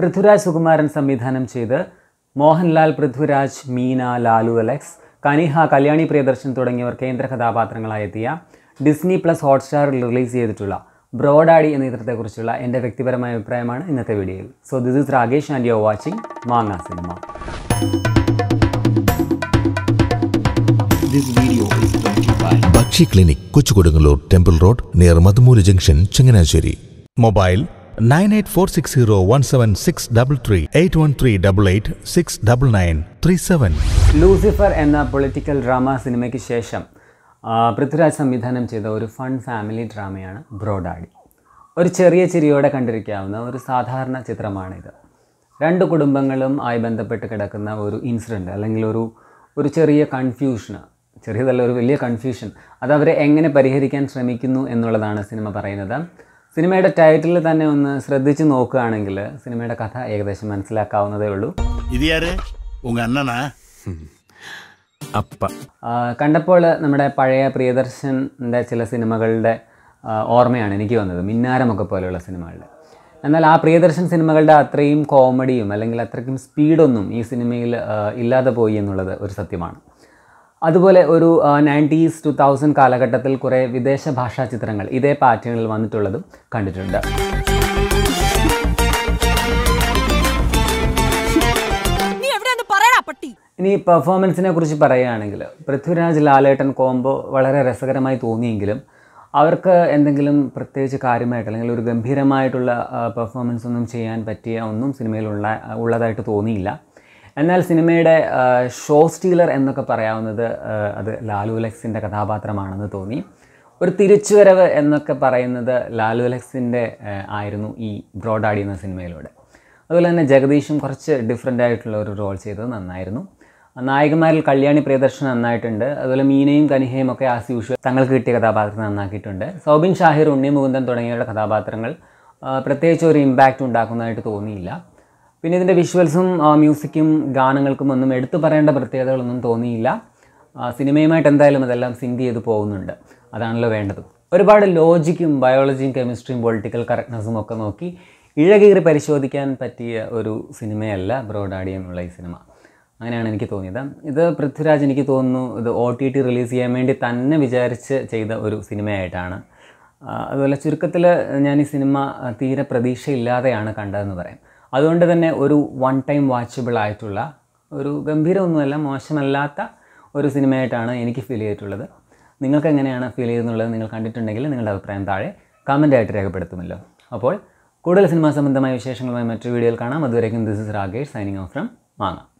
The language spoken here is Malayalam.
പൃഥ്വിരാജ് സുകുമാരൻ സംവിധാനം ചെയ്ത് മോഹൻലാൽ പൃഥ്വിരാജ് മീന ലാലു അലക്സ് കനിഹ കല്യാണി പ്രിയദർശൻ തുടങ്ങിയവർ കേന്ദ്ര കഥാപാത്രങ്ങളായി എത്തിയ ഡിസ്നി പ്ലസ് ഹോട്ട്സ്റ്റാറിൽ റിലീസ് ചെയ്തിട്ടുള്ള ബ്രോഡാഡി എന്ന ചിത്രത്തെക്കുറിച്ചുള്ള എൻ്റെ വ്യക്തിപരമായ അഭിപ്രായമാണ് ഇന്നത്തെ വീഡിയോയിൽ so this is Rakesh and you watching Maanga cinema This video is brought to you by Bakshi clinic Kochukodungallur temple road near Madhumoola junction Changanassery mobile nine eight four six zero one seven six double three eight one three double eight six double nine three seven Lucifer എന്ന പൊളിറ്റിക്കൽ ഡ്രാമ സിനിമയ്ക്ക് ശേഷം ആ, പൃഥ്വിരാജ് സംവിധാനം ചെയ്ത ഒരു ഫൺ ഫാമിലി ഡ്രാമയാണ് ബ്രോഡാഡി ഒരു ചെറിയ ചിരിയോടെ കണ്ടിരിക്കാവുന്ന ഒരു സാധാരണ ചിത്രമാണിത് രണ്ട് കുടുംബങ്ങളും ആയി ബന്ധപ്പെട്ട് കിടക്കുന്ന ഒരു ഇൻസിഡൻറ്റ് അല്ലെങ്കിൽ ഒരു ഒരു ചെറിയ കൺഫ്യൂഷന് ചെറിയതല്ല ഒരു വലിയ കൺഫ്യൂഷൻ അത് അവരെ എങ്ങനെ പരിഹരിക്കാൻ ശ്രമിക്കുന്നു എന്നുള്ളതാണ് സിനിമ പറയുന്നത് സിനിമയുടെ ടൈറ്റിൽ തന്നെ ഒന്ന് ശ്രദ്ധിച്ച് നോക്കുകയാണെങ്കിൽ സിനിമയുടെ കഥ ഏകദേശം മനസ്സിലാക്കാവുന്നതേ ഉള്ളൂ இது யாரு உங்க அண்ணனா അപ്പ ആ, കണ്ടപ്പോൾ നമ്മുടെ പഴയ പ്രിയദർശൻ്റെ ചില സിനിമകളുടെ ആ, ഓർമ്മയാണ് എനിക്ക് വന്നത് മിന്നാരമൊക്കെ പോലെയുള്ള സിനിമകളുടെ എന്നാൽ ആ പ്രിയദർശൻ സിനിമകളുടെ അത്രയും കോമഡിയും അല്ലെങ്കിൽ അത്രയ്ക്കും സ്പീഡൊന്നും ഈ സിനിമയിൽ ആ, ഇല്ലാതെ പോയി എന്നുള്ളത് ഒരു സത്യമാണ് അതുപോലെ ഒരു നയൻറ്റീസ് ടു തൗസൻഡ് കാലഘട്ടത്തിൽ കുറേ വിദേശ ഭാഷാ ചിത്രങ്ങൾ ഇതേ പാറ്റേണിൽ വന്നിട്ടുള്ളതും കണ്ടിട്ടുണ്ട് നീ എവിടെയാന്ന് പറയടാ പട്ടി ഇനി പെർഫോമൻസിനെ കുറിച്ച് പറയുകയാണെങ്കിൽ പൃഥ്വിരാജ് ലാലേട്ടൻ കോംബോ വളരെ രസകരമായി തോന്നിയെങ്കിലും അവർക്ക് എന്തെങ്കിലും പ്രത്യേകിച്ച് കാര്യമായിട്ട് അല്ലെങ്കിൽ ഒരു ഗംഭീരമായിട്ടുള്ള പെർഫോമൻസ് ഒന്നും ചെയ്യാൻ പറ്റിയ ഒന്നും സിനിമയിലുള്ള ഉള്ളതായിട്ട് തോന്നിയില്ല എന്നാൽ സിനിമയുടെ ഷോ സ്റ്റീലർ എന്നൊക്കെ പറയാവുന്നത് ആ, അത് ലാലു ലക്സിൻ്റെ കഥാപാത്രമാണെന്ന് തോന്നി ഒരു തിരിച്ചുവരവ് എന്നൊക്കെ പറയുന്നത് ലാലു ലക്സിൻ്റെ ആയിരുന്നു ഈ ബ്രോഡാഡി എന്ന സിനിമയിലൂടെ അതുപോലെ തന്നെ ജഗദീഷും കുറച്ച് ഡിഫറെൻ്റ് ആയിട്ടുള്ള ഒരു റോൾ ചെയ്തത് നന്നായിരുന്നു നായകന്മാരിൽ കല്യാണി പ്രിയദർശൻ നന്നായിട്ടുണ്ട് അതുപോലെ മീനയും കനിഹയും ഒക്കെ ആസ് യൂഷ്വൽ തങ്ങൾക്ക് കിട്ടിയ കഥാപാത്രം നന്നാക്കിയിട്ടുണ്ട് സൗബിൻ ഷാഹിർ ഉണ്ണി മുകുന്ദൻ തുടങ്ങിയവരുടെ കഥാപാത്രങ്ങൾ ആ, പ്രത്യേകിച്ച് ഒരു ഇമ്പാക്റ്റ് ഉണ്ടാക്കുന്നതായിട്ട് തോന്നിയില്ല പിന്നെ ഇതിൻ്റെ വിഷ്വൽസും മ്യൂസിക്കും ഗാനങ്ങൾക്കും ഒന്നും എടുത്തു പറയേണ്ട പ്രത്യേകതകളൊന്നും തോന്നിയില്ല ആ, സിനിമയുമായിട്ട് എന്തായാലും അതെല്ലാം സിങ്ക് ചെയ്ത് പോകുന്നുണ്ട് അതാണല്ലോ വേണ്ടത് ഒരുപാട് ലോജിക്കും ബയോളജിയും കെമിസ്ട്രിയും പൊളിറ്റിക്കൽ കറക്റ്റ്നസ്സും ഒക്കെ നോക്കി ഇഴകീറി പരിശോധിക്കാൻ പറ്റിയ ഒരു സിനിമയല്ല ബ്രോഡാഡി എന്നുള്ള ഈ സിനിമ അങ്ങനെയാണ് എനിക്ക് തോന്നിയത് ഇത് പൃഥ്വിരാജ് എനിക്ക് തോന്നുന്നു ഇത് ഒ ടി ടി റിലീസ് ചെയ്യാൻ വേണ്ടി തന്നെ വിചാരിച്ച് ചെയ്ത ഒരു സിനിമയായിട്ടാണ് ആ, അതുപോലെ ചുരുക്കത്തിൽ ഞാൻ ഈ സിനിമ ആ, തീരെ പ്രതീക്ഷയില്ലാതെയാണ് കണ്ടതെന്ന് പറയാം അതുകൊണ്ട് തന്നെ ഒരു വൺ ടൈം വാച്ചബിൾ ആയിട്ടുള്ള ഒരു ഗംഭീരമൊന്നുമല്ല മോശമല്ലാത്ത ഒരു സിനിമയായിട്ടാണ് എനിക്ക് ഫീൽ ചെയ്തിട്ടുള്ളത് നിങ്ങൾക്ക് എങ്ങനെയാണ് ഫീൽ ചെയ്യുന്നുള്ളത് നിങ്ങൾ കണ്ടിട്ടുണ്ടെങ്കിൽ നിങ്ങളുടെ അഭിപ്രായം താഴെ കമൻ്റ് ആയിട്ട് രേഖപ്പെടുത്തുമല്ലോ അപ്പോൾ കൂടുതൽ സിനിമാ സംബന്ധമായ വിശേഷങ്ങളുമായി മറ്റൊരു വീഡിയോയിൽ കാണാം അതുവരേക്കും this is Rakesh signing off from മാങ്ങ